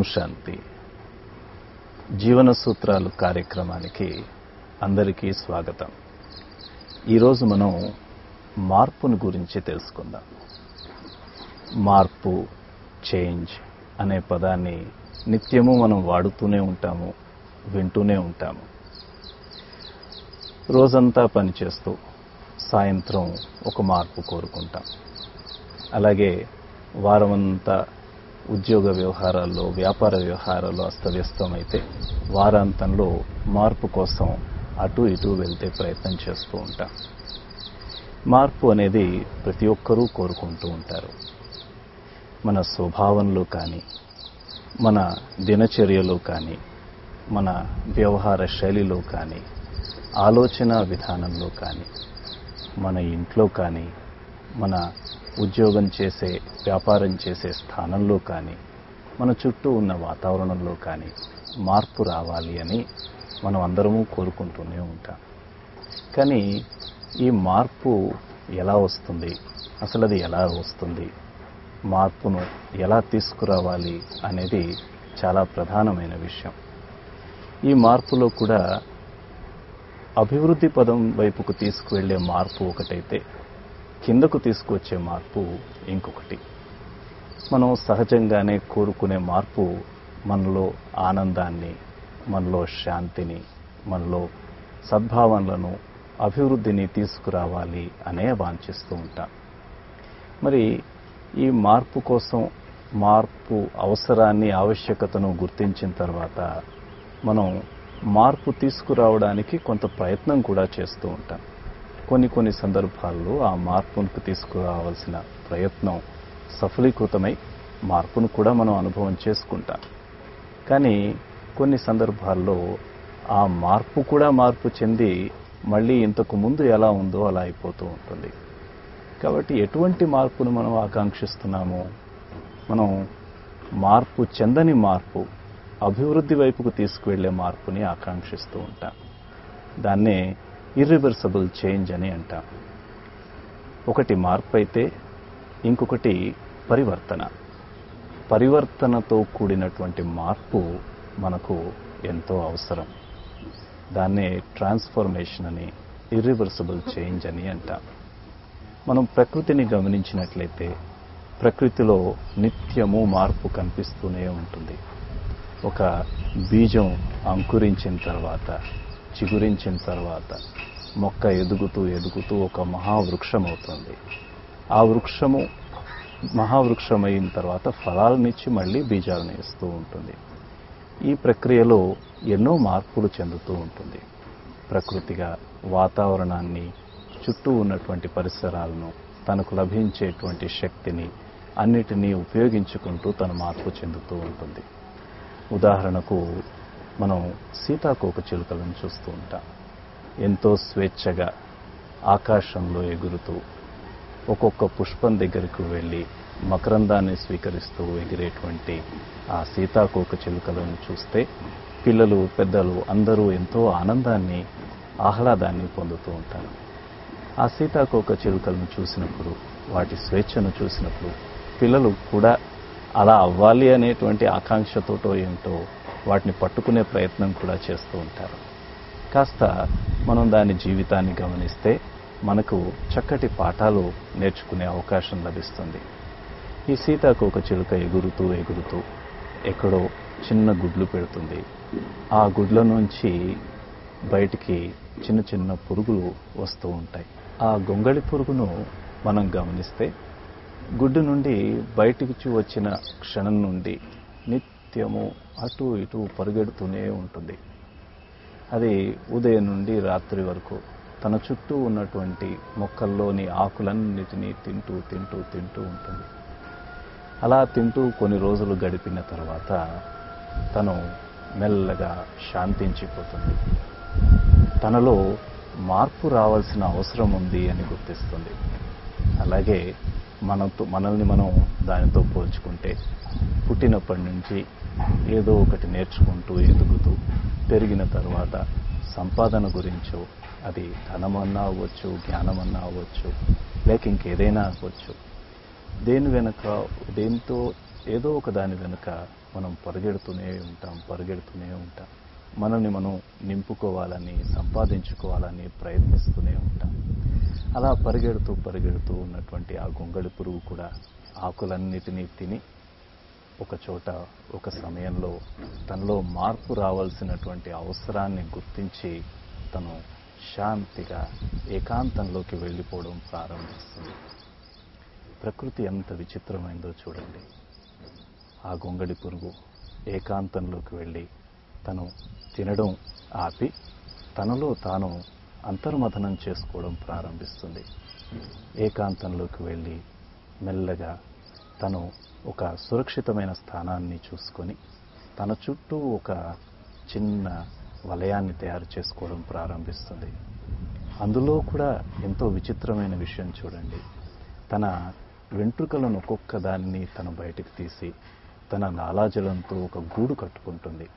శాంతి జీవన సూత్రాలు కార్యక్రమానికి అందరికీ స్వాగతం ఈరోజు మనం మార్పును గురించి తెలుసుకుందాం మార్పు చేంజ్ అనే పదాన్ని నిత్యము మనం వాడుతూనే ఉంటాము వింటూనే ఉంటాము రోజంతా పనిచేస్తూ సాయంత్రం ఒక మార్పు కోరుకుంటాం అలాగే వారమంతా ఉద్యోగ వ్యవహారాల్లో వ్యాపార వ్యవహారాల్లో అస్తవ్యస్తమైతే వారాంతంలో మార్పు కోసం అటు ఇటు వెళ్తే ప్రయత్నం చేస్తూ ఉంటాం మార్పు అనేది ప్రతి ఒక్కరూ కోరుకుంటూ ఉంటారు మన స్వభావంలో కానీ మన దినచర్యలో కానీ మన వ్యవహార శైలిలో కానీ ఆలోచన విధానంలో కానీ మన ఇంట్లో కానీ మన ఉద్యోగం చేసే వ్యాపారం చేసే స్థానంలో కానీ మన చుట్టూ ఉన్న వాతావరణంలో కానీ మార్పు రావాలి అని మనం అందరము కోరుకుంటూనే ఉంటాం కానీ ఈ మార్పు ఎలా వస్తుంది అసలు అది ఎలా వస్తుంది మార్పును ఎలా తీసుకురావాలి అనేది చాలా ప్రధానమైన విషయం ఈ మార్పులో కూడా అభివృద్ధి పదం వైపుకు తీసుకువెళ్లే మార్పు ఒకటైతే కిందకు తీసుకొచ్చే మార్పు ఇంకొకటి మనం సహజంగానే కోరుకునే మార్పు మనలో ఆనందాన్ని మనలో శాంతిని మనలో సద్భావనలను అభివృద్ధిని తీసుకురావాలి అనే వాంఛిస్తూ ఉంటాం మరి ఈ మార్పు కోసం మార్పు అవసరాన్ని ఆవశ్యకతను గుర్తించిన తర్వాత మనం మార్పు తీసుకురావడానికి కొంత ప్రయత్నం కూడా చేస్తూ ఉంటాం కొన్ని కొన్ని సందర్భాల్లో ఆ మార్పును తీసుకురావాల్సిన ప్రయత్నం సఫలీకృతమై మార్పును కూడా మనం అనుభవం చేసుకుంటాం కానీ కొన్ని సందర్భాల్లో ఆ మార్పు కూడా మార్పు చెంది మళ్ళీ ఇంతకు ముందు ఎలా ఉందో అలా అయిపోతూ ఉంటుంది కాబట్టి ఎటువంటి మార్పును మనం ఆకాంక్షిస్తున్నాము మనం మార్పు చెందని మార్పు అభివృద్ధి వైపుకు తీసుకువెళ్లే మార్పుని ఆకాంక్షిస్తూ ఉంటాం దాన్నే ఇర్రివర్సబుల్ చేంజ్ అని అంటాం ఒకటి మార్పు అయితే ఇంకొకటి పరివర్తన పరివర్తనతో కూడినటువంటి మార్పు మనకు ఎంతో అవసరం దాన్నే ట్రాన్స్ఫర్మేషన్ అని ఇర్రివర్సబుల్ చేంజ్ అని అంటాం మనం ప్రకృతిని గమనించినట్లయితే ప్రకృతిలో నిత్యము మార్పు కనిపిస్తూనే ఉంటుంది ఒక బీజం అంకురించిన తర్వాత చిగురించిన తర్వాత మొక్క ఎదుగుతూ ఎదుగుతూ ఒక మహావృక్షం అవుతుంది ఆ వృక్షము మహావృక్షం అయిన తర్వాత ఫలాలనిచ్చి మళ్ళీ బీజాలను ఇస్తూ ఉంటుంది ఈ ప్రక్రియలో ఎన్నో మార్పులు చెందుతూ ఉంటుంది ప్రకృతిగా వాతావరణాన్ని చుట్టూ ఉన్నటువంటి పరిసరాలను తనకు లభించేటువంటి శక్తిని అన్నిటినీ ఉపయోగించుకుంటూ తను మార్పు చెందుతూ ఉంటుంది ఉదాహరణకు మనం సీతాకోక చిలుకలను చూస్తూ ఉంటాం ఎంతో స్వేచ్ఛగా ఆకాశంలో ఎగురుతూ ఒక్కొక్క పుష్పం దగ్గరకు వెళ్ళి మకరందాన్ని స్వీకరిస్తూ ఎగిరేటువంటి ఆ సీతాకోక చిలుకలను చూస్తే పిల్లలు పెద్దలు అందరూ ఎంతో ఆనందాన్ని ఆహ్లాదాన్ని పొందుతూ ఉంటారు ఆ సీతాకోక చిలుకలను చూసినప్పుడు వాటి స్వేచ్ఛను చూసినప్పుడు పిల్లలు కూడా అలా అవ్వాలి అనేటువంటి ఆకాంక్షతోటో ఏమిటో వాటిని పట్టుకునే ప్రయత్నం కూడా చేస్తూ ఉంటారు కాస్త మనం దాని జీవితాన్ని గమనిస్తే మనకు చక్కటి పాఠాలు నేర్చుకునే అవకాశం లభిస్తుంది ఈ సీతాకోక చిలుక ఎగురుతూ ఎగురుతూ ఎక్కడో చిన్న గుడ్లు పెడుతుంది ఆ గుడ్ల నుంచి బయటికి చిన్న చిన్న పురుగులు వస్తూ ఉంటాయి ఆ గొంగళి పురుగును మనం గమనిస్తే గుడ్డు నుండి బయటికి వచ్చిన క్షణం నుండి నిత్యము అటు ఇటు పరిగెడుతూనే ఉంటుంది అది ఉదయం నుండి రాత్రి వరకు తన చుట్టూ ఉన్నటువంటి మొక్కల్లోని ఆకులన్నిటినీ తింటూ తింటూ తింటూ ఉంటుంది అలా తింటూ కొన్ని రోజులు గడిపిన తర్వాత తను మెల్లగా శాంతించిపోతుంది తనలో మార్పు రావాల్సిన అవసరం ఉంది అని గుర్తిస్తుంది అలాగే మనతో మనల్ని మనం దానితో పోల్చుకుంటే పుట్టినప్పటి నుంచి ఏదో ఒకటి నేర్చుకుంటూ ఎదుగుతూ పెరిగిన తర్వాత సంపాదన గురించో అది ధనమన్నా అవ్వచ్చు జ్ఞానమన్నా అవ్వచ్చు లేక ఇంకేదైనా అవ్వచ్చు దేని వెనుక దేనితో ఏదో ఒక దాని వెనుక మనం పరిగెడుతూనే ఉంటాం పరిగెడుతూనే ఉంటాం మనల్ని మనం నింపుకోవాలని సంపాదించుకోవాలని ప్రయత్నిస్తూనే ఉంటాం అలా పరిగెడుతూ పరిగెడుతూ ఉన్నటువంటి ఆ గొంగళి పురుగు కూడా ఆకులన్నిటినీ తిని ఒక చోట ఒక సమయంలో తనలో మార్పు రావాల్సినటువంటి అవసరాన్ని గుర్తించి తను శాంతిగా ఏకాంతంలోకి వెళ్ళిపోవడం ప్రారంభిస్తుంది ప్రకృతి ఎంత విచిత్రమైందో చూడండి ఆ గొంగడి పురుగు ఏకాంతంలోకి వెళ్ళి తను తినడం ఆపి తనలో తాను అంతర్మథనం చేసుకోవడం ప్రారంభిస్తుంది ఏకాంతంలోకి వెళ్ళి మెల్లగా తను ఒక సురక్షితమైన స్థానాన్ని చూసుకొని తన చుట్టూ ఒక చిన్న వలయాన్ని తయారు చేసుకోవడం ప్రారంభిస్తుంది అందులో కూడా ఎంతో విచిత్రమైన విషయం చూడండి తన వెంట్రుకలను ఒక్కొక్క దానిని తను బయటకు తీసి తన లాలాజలంతో ఒక గూడు కట్టుకుంటుంది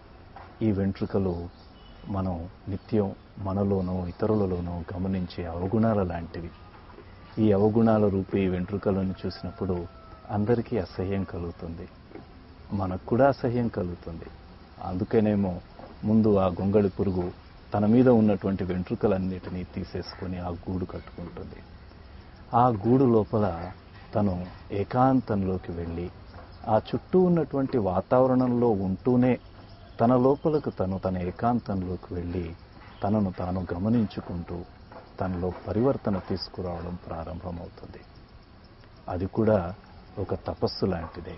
ఈ వెంట్రుకలు మనం నిత్యం మనలోనో ఇతరులలోనో గమనించే అవగుణాల లాంటివి ఈ అవగుణాల రూపే ఈ వెంట్రుకలను చూసినప్పుడు అందరికీ అసహ్యం కలుగుతుంది మనకు కూడా అసహ్యం కలుగుతుంది అందుకనేమో ముందు ఆ గొంగళి పురుగు తన మీద ఉన్నటువంటి వెంట్రుకలన్నిటినీ తీసేసుకొని ఆ గూడు కట్టుకుంటుంది ఆ గూడు లోపల తను ఏకాంతంలోకి వెళ్ళి ఆ చుట్టూ ఉన్నటువంటి వాతావరణంలో ఉంటూనే తన లోపలకు తను తన ఏకాంతంలోకి వెళ్ళి తనను తాను గమనించుకుంటూ తనలో పరివర్తన తీసుకురావడం ప్రారంభమవుతుంది అది కూడా ఒక తపస్సు లాంటిదే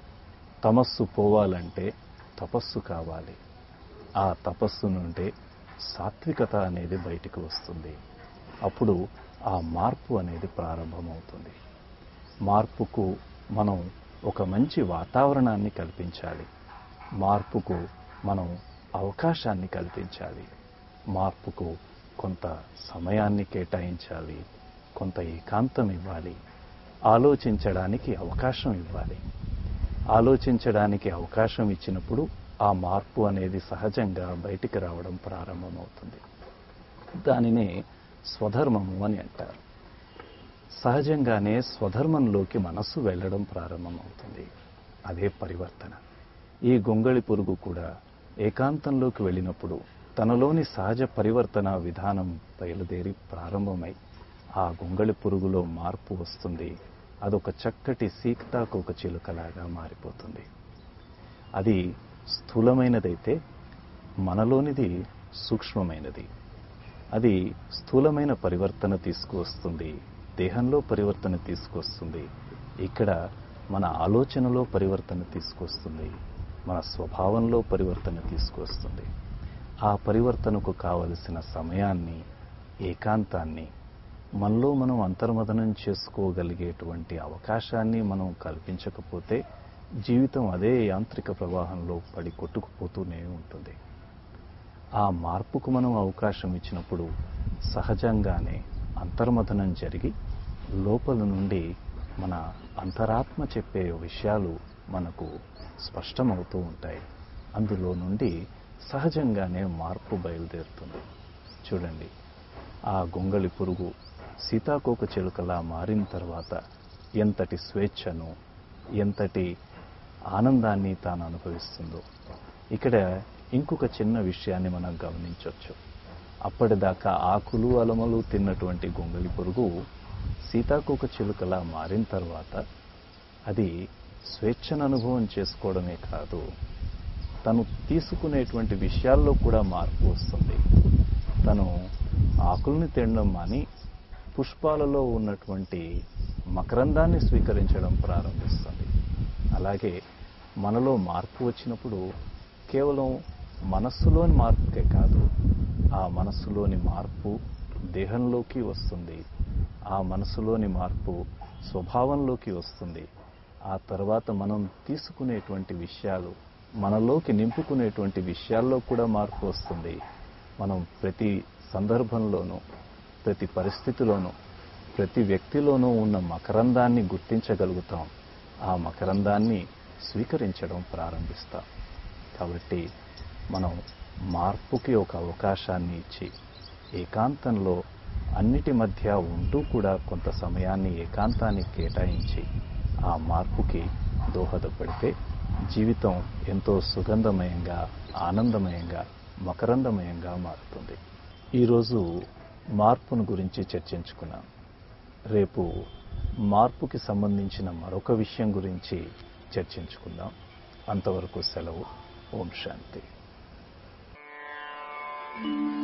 తమస్సు పోవాలంటే తపస్సు కావాలి ఆ తపస్సు నుండే సాత్వికత అనేది బయటికి వస్తుంది అప్పుడు ఆ మార్పు అనేది ప్రారంభమవుతుంది మార్పుకు మనం ఒక మంచి వాతావరణాన్ని కల్పించాలి మార్పుకు మనం అవకాశాన్ని కల్పించాలి మార్పుకు కొంత సమయాన్ని కేటాయించాలి కొంత ఏకాంతం ఇవ్వాలి ఆలోచించడానికి అవకాశం ఇవ్వాలి ఆలోచించడానికి అవకాశం ఇచ్చినప్పుడు ఆ మార్పు అనేది సహజంగా బయటికి రావడం ప్రారంభమవుతుంది దానినే స్వధర్మము అని అంటారు సహజంగానే స్వధర్మంలోకి మనస్సు వెళ్ళడం ప్రారంభమవుతుంది అదే పరివర్తన ఈ గొంగళి పురుగు కూడా ఏకాంతంలోకి వెళ్ళినప్పుడు తనలోని సహజ పరివర్తన విధానం బయలుదేరి ప్రారంభమై ఆ గొంగళి పురుగులో మార్పు వస్తుంది అదొక చక్కటి సీక్తాకోక చిలుకలాగా మారిపోతుంది అది స్థూలమైనదైతే మనలోనిది సూక్ష్మమైనది అది స్థూలమైన పరివర్తన తీసుకువస్తుంది దేహంలో పరివర్తన తీసుకొస్తుంది ఇక్కడ మన ఆలోచనలో పరివర్తన తీసుకొస్తుంది మన స్వభావంలో పరివర్తన తీసుకొస్తుంది ఆ పరివర్తనకు కావలసిన సమయాన్ని ఏకాంతాన్ని మనలో మనం అంతర్మదనం చేసుకోగలిగేటువంటి అవకాశాన్ని మనం కల్పించకపోతే జీవితం అదే యాంత్రిక ప్రవాహంలో పడి కొట్టుకుపోతూనే ఉంటుంది ఆ మార్పుకు మనం అవకాశం ఇచ్చినప్పుడు సహజంగానే అంతర్మథనం జరిగి లోపల నుండి మన అంతరాత్మ చెప్పే విషయాలు మనకు స్పష్టమవుతూ ఉంటాయి అందులో నుండి సహజంగానే మార్పు బయలుదేరుతుంది చూడండి ఆ గొంగళి పురుగు సీతాకోక చిలుకలా మారిన తర్వాత ఎంతటి స్వేచ్ఛను ఎంతటి ఆనందాన్ని తాను అనుభవిస్తుందో ఇక్కడ ఇంకొక చిన్న విషయాన్ని మనం గమనించవచ్చు అప్పటిదాకా ఆకులు అలమలు తిన్నటువంటి గొంగళి పురుగు సీతాకోక చిలుకలా మారిన తర్వాత అది స్వేచ్ఛను అనుభవం చేసుకోవడమే కాదు తను తీసుకునేటువంటి విషయాల్లో కూడా మార్పు వస్తుంది తను ఆకుల్ని తినడం మాని పుష్పాలలో ఉన్నటువంటి మకరందాన్ని స్వీకరించడం ప్రారంభిస్తుంది అలాగే మనలో మార్పు వచ్చినప్పుడు కేవలం మనస్సులోని మార్పుకే కాదు ఆ మనస్సులోని మార్పు దేహంలోకి వస్తుంది ఆ మనసులోని మార్పు స్వభావంలోకి వస్తుంది ఆ తర్వాత మనం తీసుకునేటువంటి విషయాలు మనలోకి నింపుకునేటువంటి విషయాల్లో కూడా మార్పు వస్తుంది మనం ప్రతి సందర్భంలోనూ ప్రతి పరిస్థితిలోనూ ప్రతి వ్యక్తిలోనూ ఉన్న మకరందాన్ని గుర్తించగలుగుతాం ఆ మకరందాన్ని స్వీకరించడం ప్రారంభిస్తాం కాబట్టి మనం మార్పుకి ఒక అవకాశాన్ని ఇచ్చి ఏకాంతంలో అన్నిటి మధ్య ఉంటూ కూడా కొంత సమయాన్ని ఏకాంతాన్ని కేటాయించి ఆ మార్పుకి దోహదపడితే జీవితం ఎంతో సుగంధమయంగా ఆనందమయంగా మకరందమయంగా మారుతుంది ఈరోజు మార్పును గురించి చర్చించుకున్నాం రేపు మార్పుకి సంబంధించిన మరొక విషయం గురించి చర్చించుకుందాం అంతవరకు సెలవు ఓం శాంతి